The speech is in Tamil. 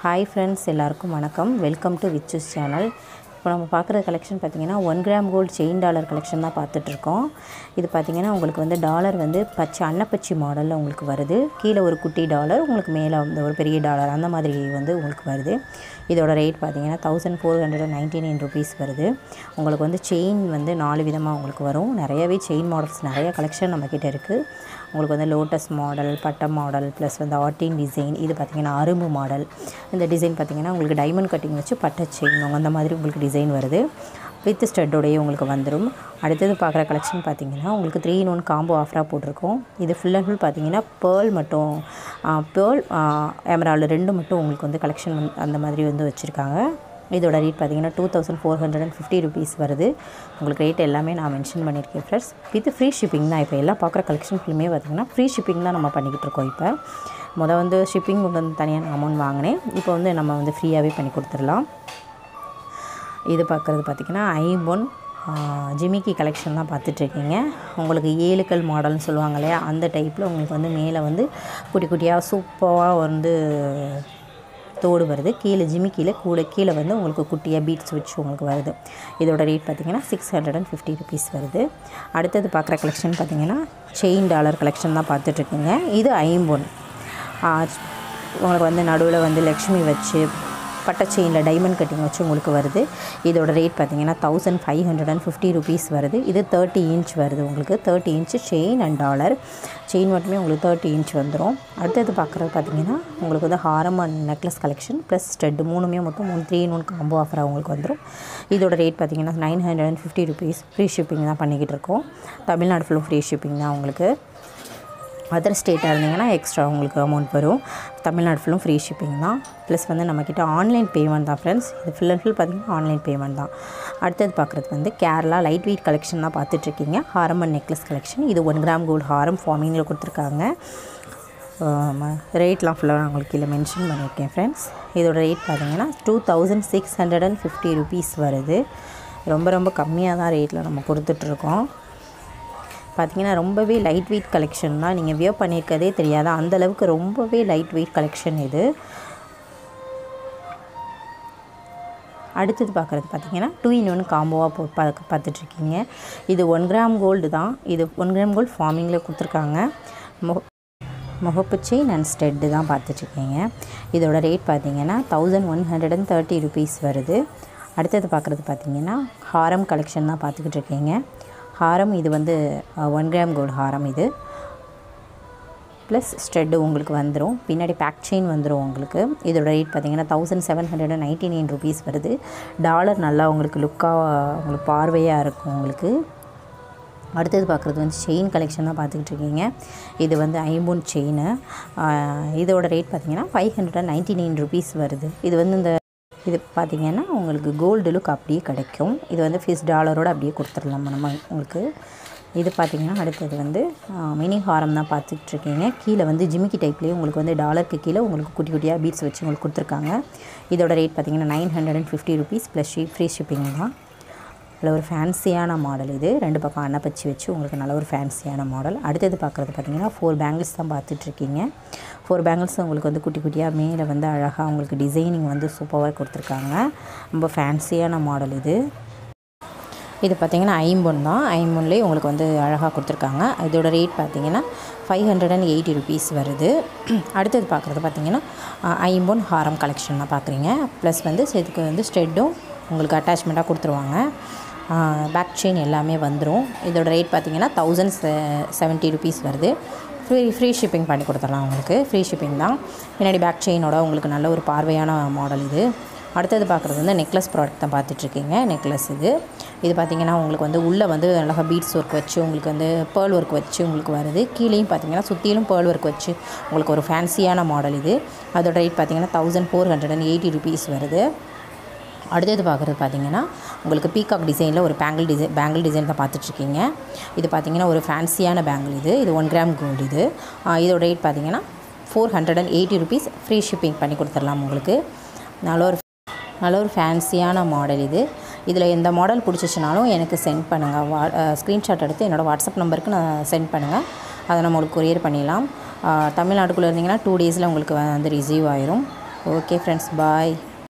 ஹாய் ஃப்ரெண்ட்ஸ் எல்லாருக்கும் வணக்கம் வெல்கம் டு விச்சூஸ் சேனல் இப்போ நம்ம பார்க்குற கலெக்ஷன் பார்த்தீங்கன்னா one gram gold chain dollar collection தான் பார்த்துட்ருக்கோம் இது பார்த்தீங்கன்னா உங்களுக்கு வந்து டாலர் வந்து பச்சை அன்னப்பச்சி மாடலில் உங்களுக்கு வருது கீழே ஒரு குட்டி டாலர் உங்களுக்கு மேலே வந்து ஒரு பெரிய டாலர் அந்த மாதிரி வந்து உங்களுக்கு வருது இதோட ரேட் பார்த்தீங்கன்னா thousand four hundred and ninety nine rupees வருது உங்களுக்கு வந்து செயின் வந்து நாலு விதமாக உங்களுக்கு வரும் நிறையவே செயின் மாடல்ஸ் நிறைய கலெக்ஷன் நம்மக்கிட்ட இருக்குது உங்களுக்கு வந்து லோட்டஸ் மாடல் பட்டம் மாடல் ப்ளஸ் வந்து ஆர்டின் டிசைன் இது பார்த்திங்கன்னா அரும்பு மாடல் இந்த டிசைன் பார்த்திங்கன்னா உங்களுக்கு டைமண்ட் கட்டிங் வச்சு பட்டை செயின் அந்த மாதிரி உங்களுக்கு டிசைன் வருது வித் ஸ்டட்டோடையே உங்களுக்கு வந்துடும் அடுத்தது பார்க்குற கலெக்ஷன் பார்த்தீங்கன்னா உங்களுக்கு த்ரீ இன் ஒன் காம்போ ஆஃபராக போட்டிருக்கோம் இது ஃபுல் அண்ட் ஃபுல் பார்த்தீங்கன்னா பேர்ல் மட்டும் பேர்ல் எமரால்டு ரெண்டு மட்டும் உங்களுக்கு வந்து கலெக்ஷன் அந்த மாதிரி வந்து வச்சுருக்காங்க இதோட ரேட் பார்த்தீங்கன்னா two thousand four hundred and fifty rupees வருது உங்களுக்கு ரேட் எல்லாமே நான் மென்ஷன் பண்ணியிருக்கேன் ஃப்ரெண்ட்ஸ் வித் ஃப்ரீ ஷிப்பிங் தான் இப்போ எல்லாம் பார்க்குற கலெக்ஷன் ஃபுல்லுமே பார்த்திங்கன்னா ஃப்ரீ ஷிப்பிங் தான் நம்ம பண்ணிக்கிட்டு இருக்கோம் இப்போ மொதல் வந்து ஷிப்பிங் வந்து தனியாக அமௌண்ட் வாங்கினேன் இப்போ வந்து நம்ம வந்து ஃப்ரீயாகவே பண்ணி கொடுத்துடலாம் இது பார்க்குறது பார்த்திங்கன்னா ஐபொன் ஜிமிக்கி கலெக்ஷன் தான் பார்த்துட்ருக்கீங்க உங்களுக்கு ஏழுக்கல் மாடல்னு சொல்லுவாங்க இல்லையா அந்த டைப்பில் உங்களுக்கு வந்து மேலே வந்து குட்டி குட்டியாக சூப்பராக வந்து தோடு வருது கீழே ஜிமிக்கியில் கூட கீழே வந்து உங்களுக்கு குட்டியாக பீட்ஸ் வச்சு உங்களுக்கு வருது இதோட ரேட் பார்த்திங்கன்னா six hundred and fifty rupees வருது அடுத்தது பார்க்குற கலெக்ஷன் பார்த்திங்கன்னா செயின் டாலர் கலெக்ஷன் தான் பார்த்துட்ருக்கீங்க இது ஐம்பொன் உங்களுக்கு வந்து நடுவில் வந்து லக்ஷ்மி வச்சு பட்டை செயினில் டைமண்ட் கட்டிங் வச்சு உங்களுக்கு வருது இதோட ரேட் பார்த்தீங்கன்னா thousand five hundred and fifty rupees வருது இது தேர்ட்டி இன்ச் வருது உங்களுக்கு thirty inch chain and dollar chain மட்டுமே உங்களுக்கு தேர்ட்டி இன்ச் வந்துடும் அடுத்தது பார்க்குறது பார்த்தீங்கன்னா உங்களுக்கு வந்து ஹாரம் and necklace collection plus stud மூணுமே மொத்தம் மூணு த்ரீ இன் ஒன் காம்போ ஆஃபராக உங்களுக்கு வந்துடும் இதோட ரேட் பார்த்தீங்கன்னா nine hundred and fifty rupees free shipping தான் பண்ணிக்கிட்டு இருக்கோம் தமிழ்நாடு ஃபுல்லும் ஃப்ரீ ஷிப்பிங் தான் உங்களுக்கு அதர் ஸ்டேட்டாக இருந்தீங்கன்னா எக்ஸ்ட்ரா உங்களுக்கு அமௌண்ட் வரும் தமிழ்நாடு ஃபுல்லும் ஃப்ரீ ஷிப்பிங் தான் ப்ளஸ் வந்து நம்மக்கிட்ட ஆன்லைன் பேமெண்ட் தான் ஃப்ரெண்ட்ஸ் இது ஃபுல் அண்ட் ஃபுல் பார்த்திங்கன்னா ஆன்லைன் பேமெண்ட் தான் அடுத்தது பார்க்குறது வந்து கேரளா லைட் வெயிட் கலெக்ஷன் தான் பார்த்துட்ருக்கீங்க ஹாரம் அண்ட் நெக்லஸ் கலெக்ஷன் இது ஒன் கிராம் கோல்டு ஹாரம் ஃபார்மிங்கில் கொடுத்துருக்காங்க ரேட்லாம் ஃபுல்லாக நான் உங்களுக்கு கீழே மென்ஷன் பண்ணியிருக்கேன் ஃப்ரெண்ட்ஸ் இதோட ரேட் பார்த்தீங்கன்னா two thousand six hundred and fifty rupees வருது ரொம்ப ரொம்ப கம்மியாக தான் ரேட்டில் நம்ம கொடுத்துட்ருக்கோம் பார்த்தீங்கன்னா ரொம்பவே லைட் வெயிட் கலெக்ஷன் தான் நீங்கள் வியர் பண்ணியிருக்கதே தெரியாது அந்தளவுக்கு ரொம்பவே லைட் வெயிட் கலெக்ஷன் இது அடுத்தது பார்க்குறது பார்த்தீங்கன்னா டூ இன் ஒன் காம்போவாக போ பார்க்க பார்த்துட்ருக்கீங்க இது ஒன் கிராம் கோல்டு தான் இது ஒன் கிராம் கோல்டு ஃபார்மிங்கில் கொடுத்துருக்காங்க முக முகப்பு செயின் அண்ட் ஸ்டெட்டு தான் பார்த்துட்ருக்கீங்க இதோட ரேட் பார்த்தீங்கன்னா thousand one hundred and thirty rupees வருது அடுத்தது பார்க்குறது பார்த்தீங்கன்னா ஹாரம் கலெக்ஷன் தான் பார்த்துக்கிட்டு இருக்கீங்க ஹாரம் இது வந்து ஒன் கிராம் கோல்டு ஹாரம் இது ப்ளஸ் ஸ்ட்ரெட்டு உங்களுக்கு வந்துடும் பின்னாடி பேக் செயின் வந்துடும் உங்களுக்கு இதோட ரேட் பார்த்தீங்கன்னா thousand seven hundred and ninety nine rupees வருது டாலர் நல்லா உங்களுக்கு லுக்காக உங்களுக்கு பார்வையாக இருக்கும் உங்களுக்கு அடுத்தது பார்க்குறது வந்து செயின் கலெக்ஷன் தான் பார்த்துக்கிட்டு இருக்கீங்க இது வந்து ஐம்பொன் செயின் இதோட ரேட் பார்த்தீங்கன்னா five hundred and ninety nine rupees வருது இது வந்து இந்த இது பார்த்திங்கன்னா உங்களுக்கு கோல்டு லுக் அப்படியே கிடைக்கும் இது வந்து ஃபிஸ் டாலரோடு அப்படியே கொடுத்துடலாம் நம்ம உங்களுக்கு இது பார்த்திங்கன்னா அடுத்தது வந்து மினி ஹாரம் தான் பார்த்துட்ருக்கீங்க கீழே வந்து ஜிமிக்கி டைப்லேயே உங்களுக்கு வந்து டாலருக்கு கீழே உங்களுக்கு குட்டி குட்டியாக பீட்ஸ் வச்சு உங்களுக்கு கொடுத்துருக்காங்க இதோட ரேட் பார்த்திங்கன்னா nine hundred and fifty rupees plus free shipping தான் நல்ல ஒரு ஃபேன்சியான மாடல் இது ரெண்டு பக்கம் அன்னப்பச்சி வச்சு உங்களுக்கு நல்ல ஒரு ஃபேன்சியான மாடல் அடுத்தது பார்க்குறது பார்த்திங்கன்னா ஃபோர் பேங்கிள்ஸ் தான் பார்த்துட்ருக்கீங்க ஃபோர் பேங்கிள்ஸ் உங்களுக்கு வந்து குட்டி குட்டியாக மேலே வந்து அழகாக உங்களுக்கு டிசைனிங் வந்து சூப்பராக கொடுத்துருக்காங்க ரொம்ப ஃபேன்சியான மாடல் இது இது பார்த்திங்கன்னா ஐம்பொன் தான் ஐம்பொன்லேயே உங்களுக்கு வந்து அழகாக கொடுத்துருக்காங்க இதோட ரேட் பார்த்திங்கன்னா five hundred and eighty rupees வருது அடுத்தது பார்க்குறது பார்த்திங்கன்னா ஐம்பொன் ஹாரம் கலெக்ஷன் தான் பார்க்குறீங்க ப்ளஸ் வந்து இதுக்கு வந்து ஸ்டெட்டும் உங்களுக்கு அட்டாச்மெண்ட்டாக கொடுத்துருவாங்க பேக் செயின் எல்லாமே வந்துடும் இதோட ரேட் பார்த்திங்கன்னா தௌசண்ட் செவன்ட்டி ருபீஸ் வருது ஃப்ரீ ஃப்ரீ ஷிப்பிங் பண்ணி கொடுத்துடலாம் உங்களுக்கு ஃப்ரீ ஷிப்பிங் தான் பின்னாடி பேக் செயினோட உங்களுக்கு நல்ல ஒரு பார்வையான மாடல் இது அடுத்தது பார்க்குறது வந்து நெக்லஸ் ப்ராடக்ட் தான் பார்த்துட்ருக்கீங்க நெக்லஸ் இது இது பார்த்திங்கன்னா உங்களுக்கு வந்து உள்ளே வந்து அழகாக பீட்ஸ் ஒர்க் வச்சு உங்களுக்கு வந்து பேர்ல் ஒர்க் வச்சு உங்களுக்கு வருது கீழேயும் பார்த்திங்கன்னா சுற்றிலும் பேர்ல் ஒர்க் வச்சு உங்களுக்கு ஒரு ஃபேன்சியான மாடல் இது அதோட ரேட் பார்த்திங்கன்னா thousand four hundred and eighty rupees வருது அடுத்தது பார்க்குறது பார்த்திங்கன்னா உங்களுக்கு பீகாக் டிசைனில் ஒரு பேங்கிள் டிசைன் பேங்கிள் டிசைன் தான் பார்த்துட்ருக்கீங்க இது பார்த்திங்கன்னா ஒரு ஃபேன்சியான பேங்கிள் இது இது ஒன் கிராம் கோல்டு இது இதோட ரேட் பார்த்திங்கன்னா four hundred and eighty rupees free shipping பண்ணி கொடுத்துடலாம் உங்களுக்கு நல்ல ஒரு நல்ல ஒரு ஃபேன்சியான மாடல் இது இதில் எந்த மாடல் பிடிச்சிச்சினாலும் எனக்கு சென்ட் பண்ணுங்கள் வா ஸ்க்ரீன்ஷாட் எடுத்து என்னோடய வாட்ஸ்அப் நம்பருக்கு நான் சென்ட் பண்ணுங்கள் அதை நம்ம உங்களுக்கு கொரியர் பண்ணிடலாம் தமிழ்நாட்டுக்குள்ளே இருந்தீங்கன்னா டூ டேஸில் உங்களுக்கு வந்து ரிசீவ் ஆயிரும் ஓகே ஃப்ரெண்ட்ஸ் பாய்